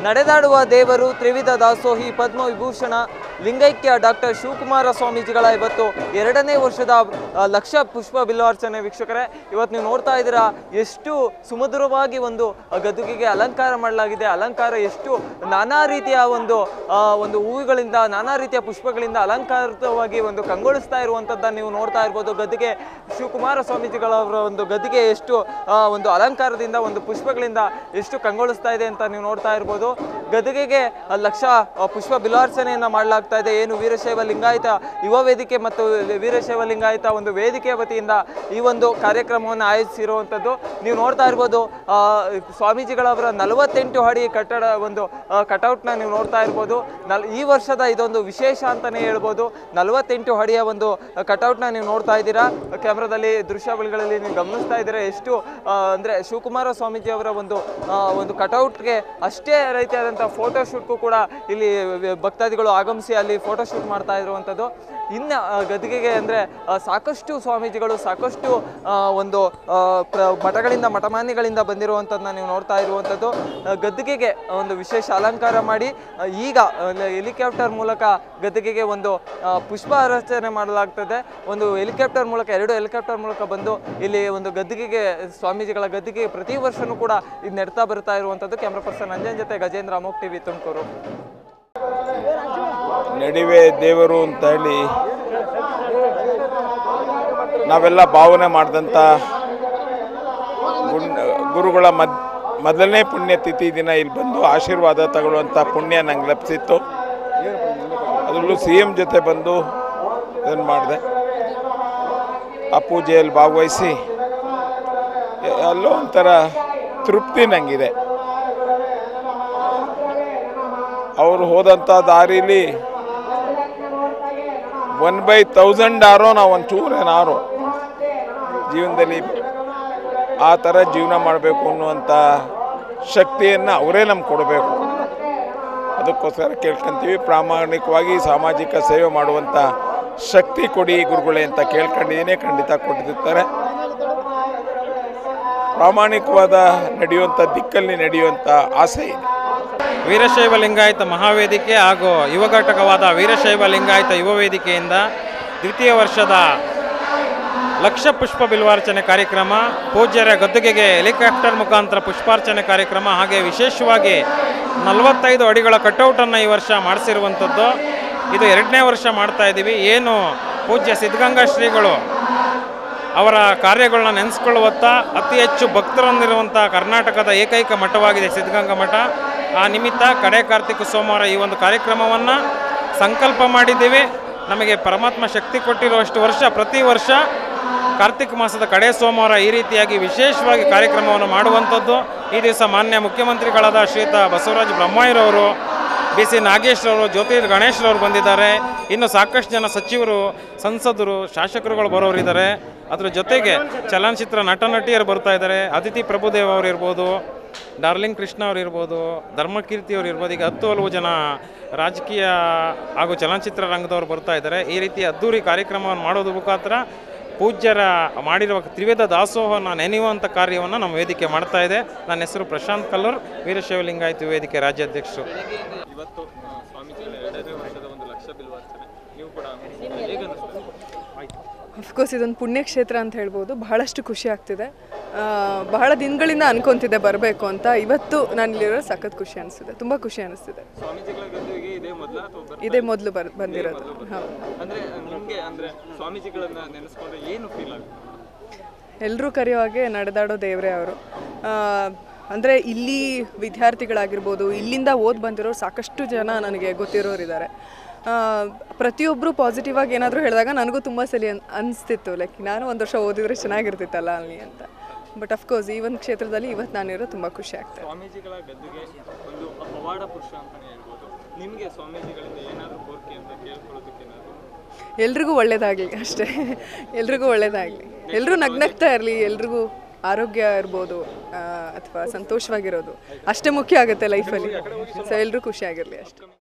ನಡೆದಾಡುವ ದೇವರು ತ್ರಿವಿಧ ದಾಸೋಹಿ ಪದ್ಮ ವಿಭೂಷಣ ಲಿಂಗೈಕ್ಯ ಡಾಕ್ಟರ್ ಶಿವಕುಮಾರ ಸ್ವಾಮೀಜಿಗಳ ಇವತ್ತು ಎರಡನೇ ವರ್ಷದ ಆ, ಲಕ್ಷ ಪುಷ್ಪ ಬಿಲ್ವಾರ್ಚನೆ ವೀಕ್ಷಕರೇ ಇವತ್ತು ನೀವು ನೋಡ್ತಾ ಇದ್ದೀರಾ ಎಷ್ಟು ಸುಮಧುರವಾಗಿ ಒಂದು ಆ, ಗದ್ದುಗೆಗೆ ಅಲಂಕಾರ ಮಾಡಲಾಗಿದೆ ಅಲಂಕಾರ ಎಷ್ಟು ನಾನಾ ರೀತಿಯ ಒಂದು ಆ, ಒಂದು ಹೂವುಗಳಿಂದ ನಾನಾ ರೀತಿಯ ಪುಷ್ಪಗಳಿಂದ ಅಲಂಕಾರಿತವಾಗಿ ಒಂದು ಕಂಗೊಳಿಸ್ತಾ ಇರುವಂಥದ್ದನ್ನು ನೀವು ನೋಡ್ತಾ ಇರ್ಬೋದು ಗದ್ದುಗೆ ಶಿವಕುಮಾರ ಸ್ವಾಮೀಜಿಗಳವರ ಒಂದು ಗದ್ದುಗೆ ಎಷ್ಟು ಆ, ಒಂದು ಅಲಂಕಾರದಿಂದ ಒಂದು ಪುಷ್ಪಗಳಿಂದ ಎಷ್ಟು ಕಂಗೊಳಿಸ್ತಾ ಇದೆ ಅಂತ ನೀವು ನೋಡ್ತಾ ಇರ್ಬೋದು ಗದ್ದುಗೆಗೆ ಆ, ಲಕ್ಷ ಆ, ಪುಷ್ಪ ಬಿಲಾರ್ಚನೆಯನ್ನ ಮಾಡಲಾಗ್ತಾ ಇದೆ ಏನು ವೀರಶೈವ ಲಿಂಗಾಯತ ಯುವ ವೇದಿಕೆ ಮತ್ತು ವೀರಶೈವ ಲಿಂಗಾಯತ ಒಂದು ವೇದಿಕೆಯ ವತಿಯಿಂದ ಈ ಒಂದು ಕಾರ್ಯಕ್ರಮವನ್ನು ಆಯೋಜಿಸಿರುವಂಥದ್ದು ನೀವು ನೋಡ್ತಾ ಇರ್ಬೋದು ಆ, ಸ್ವಾಮೀಜಿಗಳವರ ನಲವತ್ತೆಂಟು ಅಡಿ ಕಟ್ಟಡ ಒಂದು ಕಟೌಟ್ನ ನೀವು ನೋಡ್ತಾ ಇರ್ಬೋದು ನಲ್ ಈ ವರ್ಷದ ಇದೊಂದು ವಿಶೇಷ ಅಂತಲೇ ಹೇಳ್ಬೋದು ನಲವತ್ತೆಂಟು ಅಡಿಯ ಒಂದು ಕಟೌಟ್ನ ನೀವು ನೋಡ್ತಾ ಇದ್ದೀರಾ ಕ್ಯಾಮ್ರಾದಲ್ಲಿ ದೃಶ್ಯಾವಳಿಗಳಲ್ಲಿ ನೀವು ಗಮನಿಸ್ತಾ ಇದ್ದೀರಾ ಎಷ್ಟು ಆ, ಅಂದ್ರೆ ಶಿವಕುಮಾರ ಸ್ವಾಮೀಜಿ ಅವರ ಒಂದು ಆ, ಒಂದು ಕಟೌಟ್ಗೆ ಅಷ್ಟೇ ರೀತಿಯಾದಂಥ ಫೋಟೋ ಶೂಟ್ಗೂ ಕೂಡ ಇಲ್ಲಿ ವ- ಭಕ್ತಾದಿಗಳು ಆಗಮಿಸಿ ಅಲ್ಲಿ ಫೋಟೋ ಶೂಟ್ ಮಾಡ್ತಾ ಇರುವಂಥದ್ದು ಇನ್ನು ಆ, ಗದ್ದಿಗೆಗೆ ಅಂದರೆ ಸಾಕಷ್ಟು ಸ್ವಾಮೀಜಿಗಳು ಸಾಕಷ್ಟು ಆ, ಒಂದು ಆ, ಪ್ರ ಮಠಗಳಿಂದ ಮಠಮಾನ್ಯಗಳಿಂದ ಬಂದಿರುವಂಥದ್ದನ್ನ ನೀವು ನೋಡ್ತಾ ಇರುವಂಥದ್ದು ಆ, ಗದ್ದಿಗೆಗೆ ಒಂದು ವಿಶೇಷ ಅಲಂಕಾರ ಮಾಡಿ ಆ, ಈಗ ಹೆಲಿಕಾಪ್ಟರ್ ಮೂಲಕ ಗದ್ದಿಗೆಗೆ ಒಂದು ಆ, ಪುಷ್ಪ ರಚನೆ ಮಾಡಲಾಗ್ತದೆ ಒಂದು ಹೆಲಿಕಾಪ್ಟರ್ ಮೂಲಕ ಎರಡು ಹೆಲಿಕಾಪ್ಟರ್ ಮೂಲಕ ಬಂದು ಇಲ್ಲಿ ಒಂದು ಗದ್ದಿಗೆಗೆ ಸ್ವಾಮೀಜಿಗಳ ಗದ್ದಿಗೆ ಪ್ರತಿ ವರ್ಷನೂ ಕೂಡ ಇದು ನೆಡ್ತಾ ಬರ್ತಾ ಇರುವಂಥದ್ದು ಕ್ಯಾಮ್ರಾ ಪರ್ಸನ್ ಅಂಜನ್ ಜೊತೆ ಗಜೇಂದ್ರ ಅಮೋಕ್ ಟಿವಿ ತುಮಕೂರು ನಡಿವೆ ದೇವರು ಅಂತ ಹೇಳಿ ನಾವೆಲ್ಲ ಭಾವನೆ ಮಾಡಿದಂಥ ಗುಣ್ ಗುರುಗಳ ಮದ್ ಮೊದಲನೇ ಪುಣ್ಯತಿಥಿ ದಿನ ಇಲ್ಲಿ ಬಂದು ಆಶೀರ್ವಾದ ತಗೊಳ್ಳುವಂಥ ಪುಣ್ಯ ನಂಗೆ ಲಭಿಸಿತ್ತು ಅದರಲ್ಲೂ ಸಿ ಎಮ್ ಜೊತೆ ಬಂದು ಇದನ್ನು ಮಾಡಿದೆ ಆ ಪೂಜೆಯಲ್ಲಿ ಭಾಗವಹಿಸಿ ಎ- ಎಲ್ಲೋ ಒಂಥರ ತೃಪ್ತಿ ನನಗಿದೆ ಅವರು ಹೋದಂಥ ದಾರಿಲಿ ಒನ್ ಬೈ ತೌಸಂಡ್ ಆರೋ ನಾವು ಒಂಚೂರು ಏನಾರೋ ಜೀವನದಲ್ಲಿ ಆ ಥರ ಜೀವನ ಮಾಡಬೇಕು ಅನ್ನುವಂಥ ಶಕ್ತಿಯನ್ನು ಅವರೇ ನಮ್ಗೆ ಕೊಡಬೇಕು ಅದಕ್ಕೋಸ್ಕರ ಕೇಳ್ಕೊಂತೀವಿ ಪ್ರಾಮಾಣಿಕವಾಗಿ ಸಾಮಾಜಿಕ ಸೇವೆ ಮಾಡುವಂಥ ಶಕ್ತಿ ಕೊಡಿ ಗುರುಗಳೇ ಅಂತ ಕೇಳ್ಕೊಂಡಿದ್ದೀನಿ ಖಂಡಿತ ಕೊಟ್ಟಿರ್ತಾರೆ ಪ್ರಾಮಾಣಿಕವಾದ ನಡೆಯುವಂಥ ದಿಕ್ಕಲ್ಲಿ ನಡೆಯುವಂಥ ಆಸೆ ಇದೆ ವೀರಶೈವ ಲಿಂಗಾಯತ ಮಹಾವೇದಿಕೆ ಹಾಗೂ ಯುವ ಘಟಕವಾದ ವೀರಶೈವ ಲಿಂಗಾಯತ ಯುವ ವೇದಿಕೆಯಿಂದ ದ್ವಿತೀಯ ವರ್ಷದ ಲಕ್ಷ ಪುಷ್ಪ ಬಿಲ್ವಾರ್ಚನೆ ಕಾರ್ಯಕ್ರಮ ಪೂಜ್ಯರ ಗದ್ದುಗೆಗೆ ಹೆಲಿಕಾಪ್ಟರ್ ಮುಖಾಂತರ ಪುಷ್ಪಾರ್ಚನೆ ಕಾರ್ಯಕ್ರಮ ಹಾಗೆ ವಿಶೇಷವಾಗಿ ನಲವತ್ತೈದು ಅಡಿಗಳ ಕಟೌಟನ್ನು ಈ ವರ್ಷ ಮಾಡಿಸಿರುವಂಥದ್ದು ಇದು ಎರಡನೇ ವರ್ಷ ಮಾಡ್ತಾ ಇದ್ದೀವಿ ಏನು ಪೂಜ್ಯ ಸಿದ್ಧಗಂಗಾ ಶ್ರೀಗಳು ಅವರ ಕಾರ್ಯಗಳನ್ನ ನೆನೆಸ್ಕೊಳ್ಳುವತ್ತ ಅತಿ ಹೆಚ್ಚು ಭಕ್ತರೊಂದಿರುವಂಥ ಕರ್ನಾಟಕದ ಏಕೈಕ ಮಠವಾಗಿದೆ ಸಿದ್ಧಗಂಗಾ ಮಠ ಆ ನಿಮಿತ್ತ ಕಡೆ ಕಾರ್ತಿಕ ಸೋಮವಾರ ಈ ಒಂದು ಕಾರ್ಯಕ್ರಮವನ್ನು ಸಂಕಲ್ಪ ಮಾಡಿದ್ದೀವಿ ನಮಗೆ ಪರಮಾತ್ಮ ಶಕ್ತಿ ಕೊಟ್ಟಿರುವಷ್ಟು ವರ್ಷ ಪ್ರತಿ ವರ್ಷ ಕಾರ್ತಿಕ ಮಾಸದ ಕಡೆ ಸೋಮವಾರ ಈ ರೀತಿಯಾಗಿ ವಿಶೇಷವಾಗಿ ಕಾರ್ಯಕ್ರಮವನ್ನು ಮಾಡುವಂಥದ್ದು ಈ ದಿವಸ ಮಾನ್ಯ ಮುಖ್ಯಮಂತ್ರಿಗಳಾದ ಶ್ರೀಯುತ ಬಸವರಾಜ ಬೊಮ್ಮಾಯಿರವರು ಬಿ ಸಿ ನಾಗೇಶ್ರವರು ಜ್ಯೋತಿ ಗಣೇಶ್ರವರು ಬಂದಿದ್ದಾರೆ ಇನ್ನು ಸಾಕಷ್ಟು ಜನ ಸಚಿವರು ಸಂಸದರು ಶಾಸಕರುಗಳು ಬರೋರಿದ್ದಾರೆ ಅದ್ರ ಜೊತೆಗೆ ಚಲನಚಿತ್ರ ನಟ ನಟಿಯರು ಬರ್ತಾ ಇದ್ದಾರೆ ಅತಿಥಿ ಪ್ರಭುದೇವ್ ಅವರು ಇರ್ಬೋದು ಡಾರ್ಲಿಂಗ್ ಕೃಷ್ಣ ಅವರು ಇರ್ಬೋದು ಧರ್ಮಕೀರ್ತಿ ಅವರು ಇರ್ಬೋದು ಈಗ ಹತ್ತು ಹಲವು ಜನ ರಾಜಕೀಯ ಹಾಗೂ ಚಲನಚಿತ್ರ ರಂಗದವರು ಬರ್ತಾ ಇದ್ದಾರೆ ಈ ರೀತಿ ಅದ್ದೂರಿ ಕಾರ್ಯಕ್ರಮವನ್ನು ಮಾಡೋದ್ರ ಮುಖಾಂತರ ಪೂಜ್ಯರ ಮಾಡಿರುವ ತ್ರಿವೇದ ದಾಸೋಹವನ್ನು ನೆನೆಯುವಂಥ ಕಾರ್ಯವನ್ನು ನಮ್ಮ ವೇದಿಕೆ ಮಾಡ್ತಾ ಇದೆ ನನ್ನ ಹೆಸರು ಪ್ರಶಾಂತ್ ಕಲ್ಲೂರ್ ವೀರಶೈವ ಲಿಂಗಾಯತ ವೇದಿಕೆ ರಾಜ್ಯಾಧ್ಯಕ್ಷರು ಇವತ್ತು ಸ್ವಾಮೀಜಿಗಳ ಎರಡನೇ ವರ್ಷದ ಒಂದು ಲಕ್ಷ ಬಿಲ್ವಾರ್ಚನೆ ನೀವು ಕೂಡ ಹೇಗೆ ಅಫ್ಕೋರ್ಸ್ ಇದೊಂದು ಪುಣ್ಯಕ್ಷೇತ್ರ ಅಂತ ಹೇಳ್ಬೋದು ಬಹಳಷ್ಟು ಖುಷಿ ಆಗ್ತಿದೆ ಆ, ಬಹಳ ದಿನಗಳಿಂದ ಅನ್ಕೊಂತಿದ್ದೆ ಬರಬೇಕು ಅಂತ ಇವತ್ತು ನಾನು ಇಲ್ಲಿರೋ ಸಖತ್ ಖುಷಿ ಅನಿಸ್ತಿದೆ ತುಂಬ ಖುಷಿ ಅನಿಸ್ತಿದೆ ಸ್ವಾಮೀಜಿಗಳ ಗದ್ದುಗೆ ಇದೇ ಮೊದಲ ಅಥವಾ ಇದೇ ಮೊದಲು ಬರ್ ಬಂದಿರೋದು ಹೌದು ಅಂದ್ರೆ ನಿಮ್ಗೆ ಅಂದ್ರೆ ಸ್ವಾಮೀಜಿಗಳನ್ನ ನೆನೆಸ್ಕೊಂಡ್ರೆ ಏನು ಫೀಲ್ ಆಗುತ್ತೆ ಎಲ್ಲರೂ ಕರೆಯೋ ಹಾಗೆ ನಡೆದಾಡೋ ದೇವರೇ ಅವರು ಅಂದರೆ ಇಲ್ಲಿ ವಿದ್ಯಾರ್ಥಿಗಳಾಗಿರ್ಬೋದು ಇಲ್ಲಿಂದ ಓದ್ ಬಂದಿರೋರು ಸಾಕಷ್ಟು ಜನ ನನಗೆ ಗೊತ್ತಿರೋರಿದ್ದಾರೆ ಪ್ರತಿಯೊಬ್ಬರು ಪಾಸಿಟಿವ್ ಆಗಿ ಏನಾದರೂ ಹೇಳಿದಾಗ ನನಗೂ ತುಂಬ ಸಲ ಅನ್ ಅನಿಸ್ತಿತ್ತು ಲೈಕ್ ನಾನು ಒಂದು ವರ್ಷ ಓದಿದ್ರೆ ಚೆನ್ನಾಗಿರ್ತಿತ್ತಲ್ಲ ಅಲ್ಲಿ ಅಂತ ಬಟ್ ಅಫ್ಕೋರ್ಸ್ ಈ ಒಂದು ಕ್ಷೇತ್ರದಲ್ಲಿ ಇವತ್ತು ನಾನಿರೋ ತುಂಬ ಖುಷಿ ಆಗ್ತದೆ ಸ್ವಾಮೀಜಿಗಳ ಗದ್ದುಗೆ ಒಂದು ಪವಾಡ ಪುರುಷ ಅಂತಾನೆ ಹೇಳ್ಬೋದು ನಿಮಗೆ ಸ್ವಾಮೀಜಿಗಳಿಂದ ಏನಾದರೂ ಕೋರಿಕೆ ಅಂತ ಕೇಳ್ಕೊಳ್ಳೋದಕ್ಕೆ ಏನಾದರೂ ಎಲ್ರಿಗೂ ಒಳ್ಳೇದಾಗಲಿ ಅಷ್ಟೇ ಎಲ್ರಿಗೂ ಒಳ್ಳೇದಾಗಲಿ ಎಲ್ಲರೂ ನಗ್ನಗ್ತಾ ಇರಲಿ ಎಲ್ರಿಗೂ ಆರೋಗ್ಯ ಇರ್ಬೋದು ಅಥವಾ ಸಂತೋಷವಾಗಿರೋದು ಅಷ್ಟೇ ಮುಖ್ಯ ಆಗುತ್ತೆ ಲೈಫಲ್ಲಿ ಸೊ ಎಲ್ಲರೂ ಖುಷಿಯಾಗಿರಲಿ ಅಷ್ಟೇ